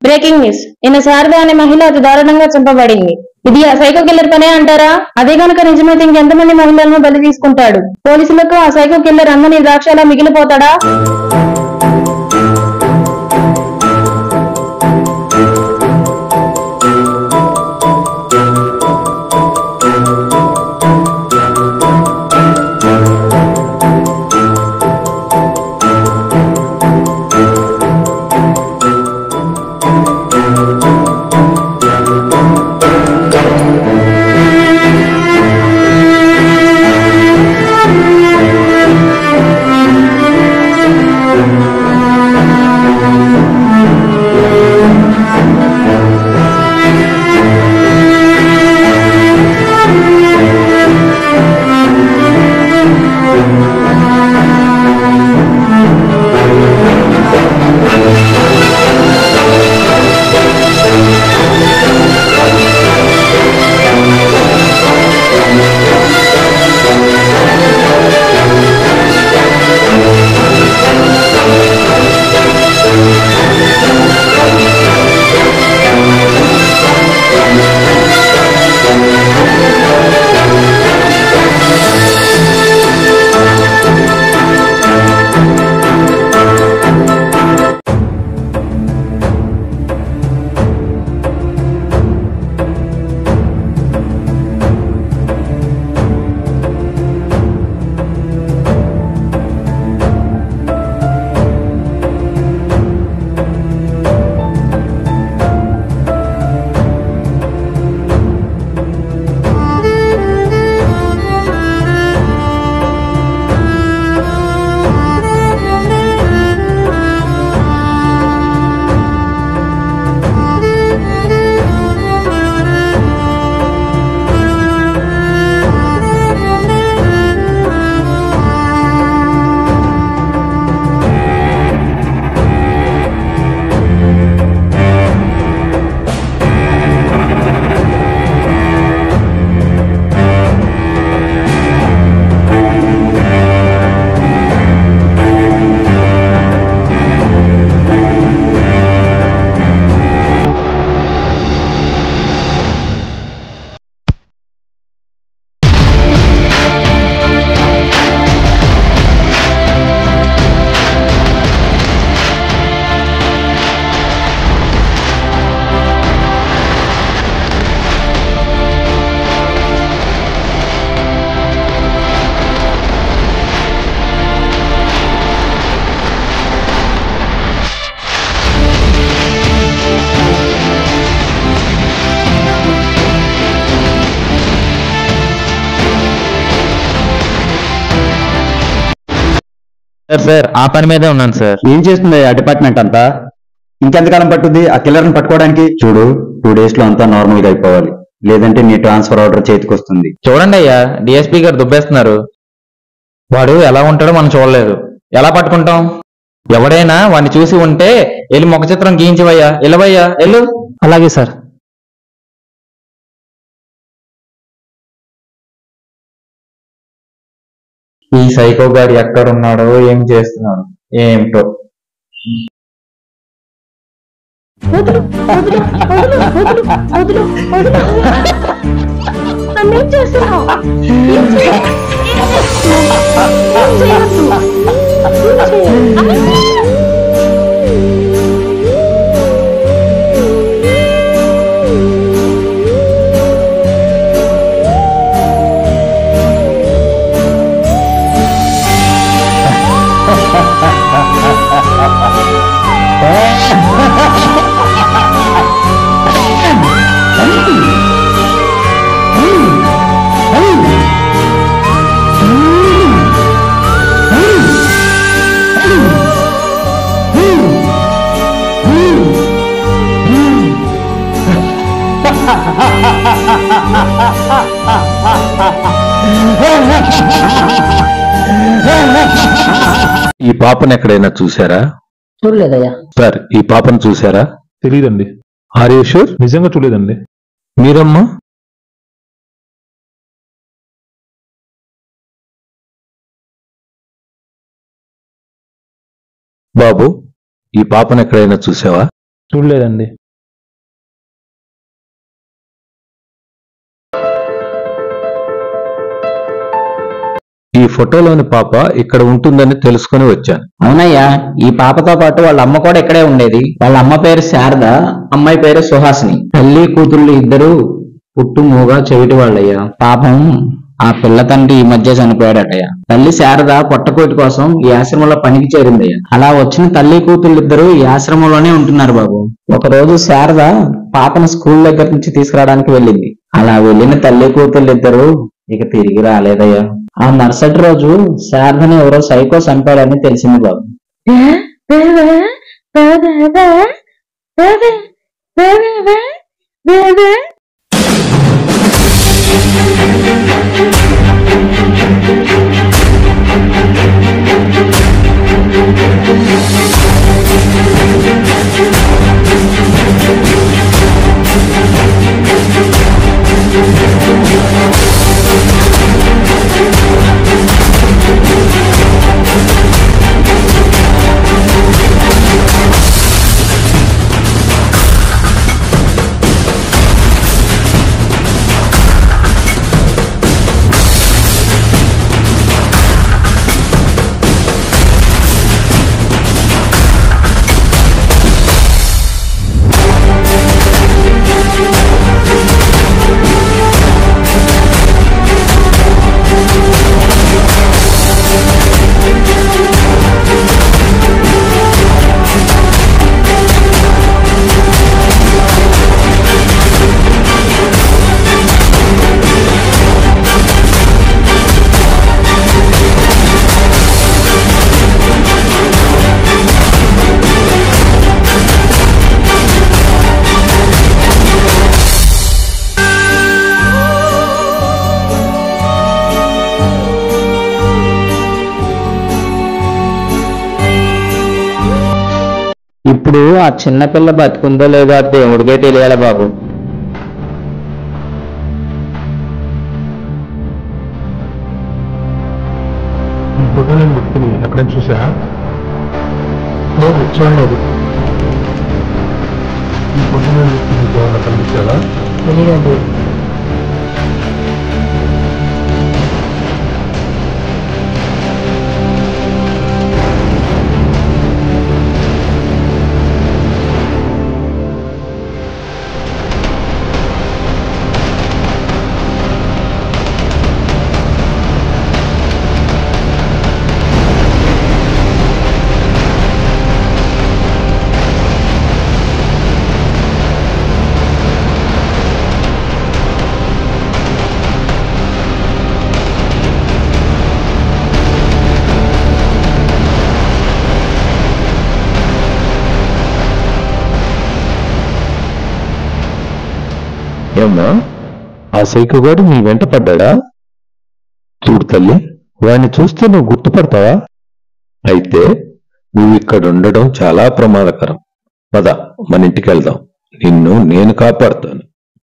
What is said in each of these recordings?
Breaking news నిన్న శారద అనే మహిళ అతి దారుణంగా చంపబడింది ఇది ఆ సైకో కిల్లర్ పనే అంటారా అదే గనుక నిజమైతే ఇంకెంతమంది మహిళలను బలి తీసుకుంటాడు పోలీసులకు ఆ సైకో కిల్లర్ అందని ద్రాక్షలా మిగిలిపోతాడా సార్ సార్ ఆ పని మీదే ఉన్నాను సార్ ఏం చేస్తుంది ఆ డిపార్ట్మెంట్ అంతా ఇంకెంతకాలం పట్టుద్ది ఆ కిల్లర్ని పట్టుకోవడానికి చూడు టూ డేస్ లో అంతా నార్మల్ గా అయిపోవాలి లేదంటే నీ ట్రాన్స్ఫర్ ఆర్డర్ చేతికి వస్తుంది చూడండి అయ్యా డిఎస్పీ గారు దుబ్బేస్తున్నారు వాడు ఎలా ఉంటాడో మనం చూడలేదు ఎలా పట్టుకుంటాం ఎవడైనా వాడిని చూసి ఉంటే వెళ్ళి ముఖ చిత్రం గీయించవయ్యా వెళ్ళవయ్యా వెళ్ళు అలాగే సార్ ఈ సైకో గాడు ఎక్కడున్నాడో ఏం చేస్తున్నాడు ఏమిటో వదులు వదులు వదులు వదులు వదులు వదులు నన్నేం చేస్తున్నావు ఏం చేయ- ఏం చేస్తున్నావు? ఏం చేయొద్దు. ఏం చేయ- ఈ పాపను ఎక్కడైనా చూసారా చూడలేదయ్యా సార్ ఈ పాపను చూసారా తెలియదండి ఆర్ యూ షూర్ నిజంగా చూడలేదండి మీరమ్మా బాబు ఈ పాపను ఎక్కడైనా చూసావా చూడలేదండి ఈ ఫోటోలోని పాప ఇక్కడ ఉంటుందని తెలుసుకొని వచ్చాను అవునయ్యా ఈ పాపతో పాటు వాళ్ళ అమ్మ కూడా ఇక్కడే ఉండేది వాళ్ళ అమ్మ పేరు శారద అమ్మాయి పేరు సుహాసిని తల్లి కూతుళ్ళు ఇద్దరు పుట్టు మూగా చెవిటి వాళ్ళయ్యా పాపం ఆ పిల్ల తండ్రి ఈ మధ్య చనిపోయాడటయ్యా తల్లి శారద పొట్టకోటి కోసం ఈ ఆశ్రమంలో పనికి చేరిందయ్యా అలా వచ్చిన తల్లి కూతుళ్ళు ఇద్దరు ఈ ఆశ్రమంలోనే ఉంటున్నారు బాబు ఒక రోజు శారద పాపను స్కూల్ దగ్గర నుంచి తీసుకురావడానికి వెళ్ళింది అలా వెళ్ళిన తల్లి కూతుళ్ళు ఇద్దరు ఇక తిరిగి రాలేదయ్యా ఆ మరుసటి రోజు శారదని ఎవరో సైకో చంపాడని తెలిసింది బాబు ఇప్పుడు ఆ చిన్నపిల్ల బతుకుందో లేదో ఆ దేవుడికే తెలియాలి బాబు ఈ ఫోటోలో వ్యక్తిని ఎక్కడైనా చూసా చూడలేదు ఈ ఫోటోలో వ్యక్తిని ఏమైనా కనిపించాలా తెలియదు ఏమ్మా ఆ సైకోగాడు నీ వెంట పడ్డాడా చూడు తల్లి వాడిని చూస్తే నువ్వు గుర్తుపడతావా అయితే నువ్వు ఇక్కడ ఉండడం చాలా ప్రమాదకరం పద మన ఇంటికి వెళ్దాం నిన్ను నేను కాపాడుతాను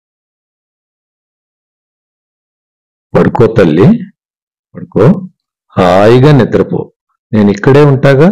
పడుకో తల్లి పడుకో హాయిగా నిద్రపో నేను ఇక్కడే ఉంటాగా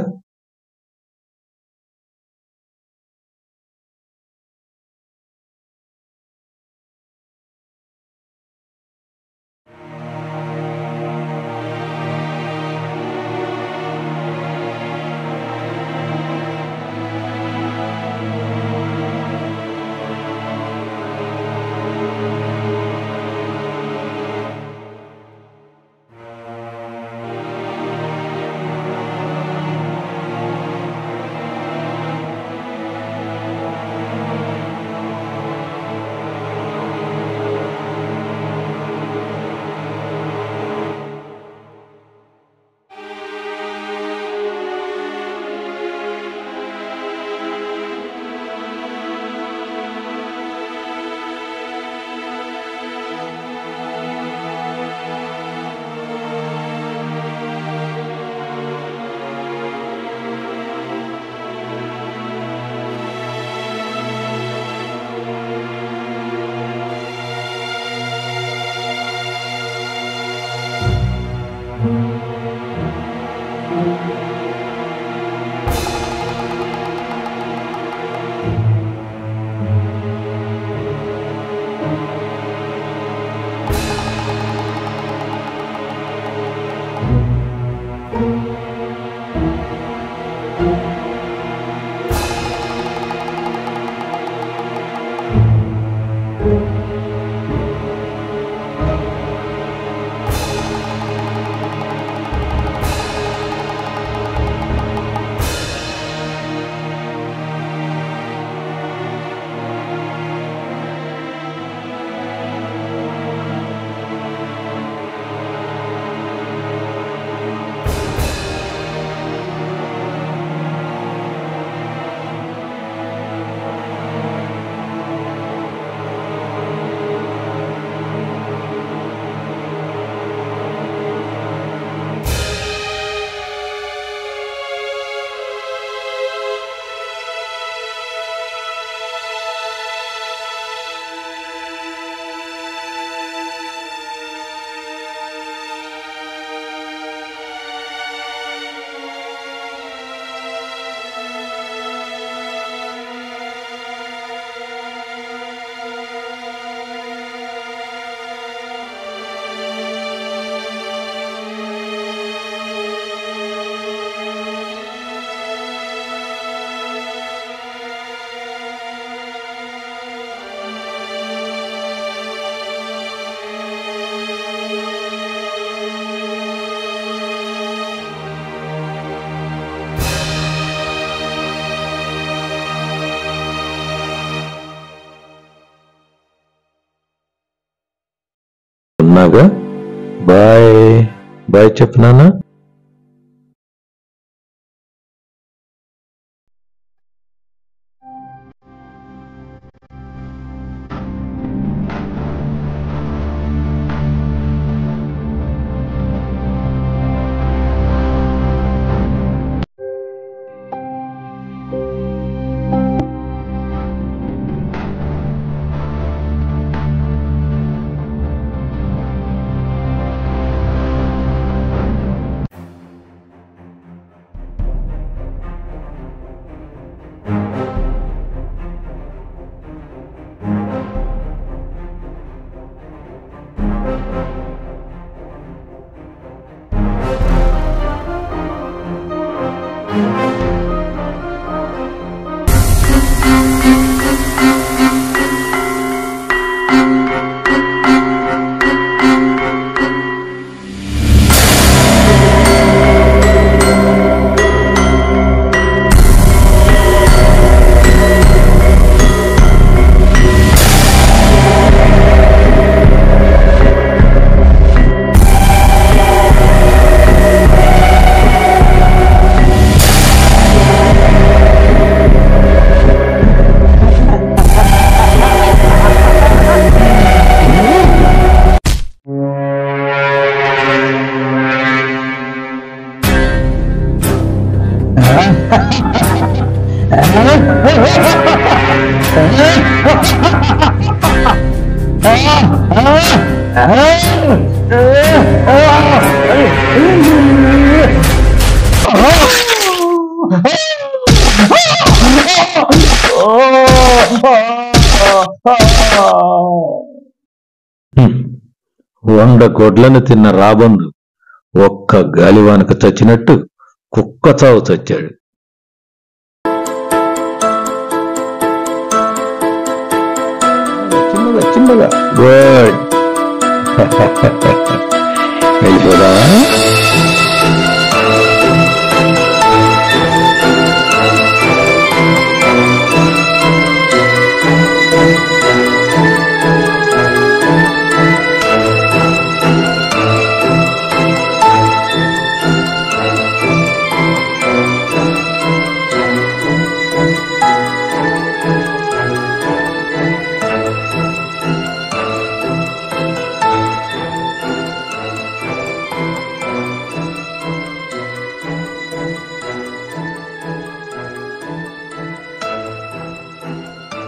చెప్తున్నాగా బాయ్ బాయ్ చెప్తున్నానా హ్మ్. వంద గొడ్లను తిన్న రాబందు ఒక్క గాలివానకు చచ్చినట్టు కుక్క చావు చచ్చాడు చిన్నగా చిన్నగా గుడ్ అయిపోదా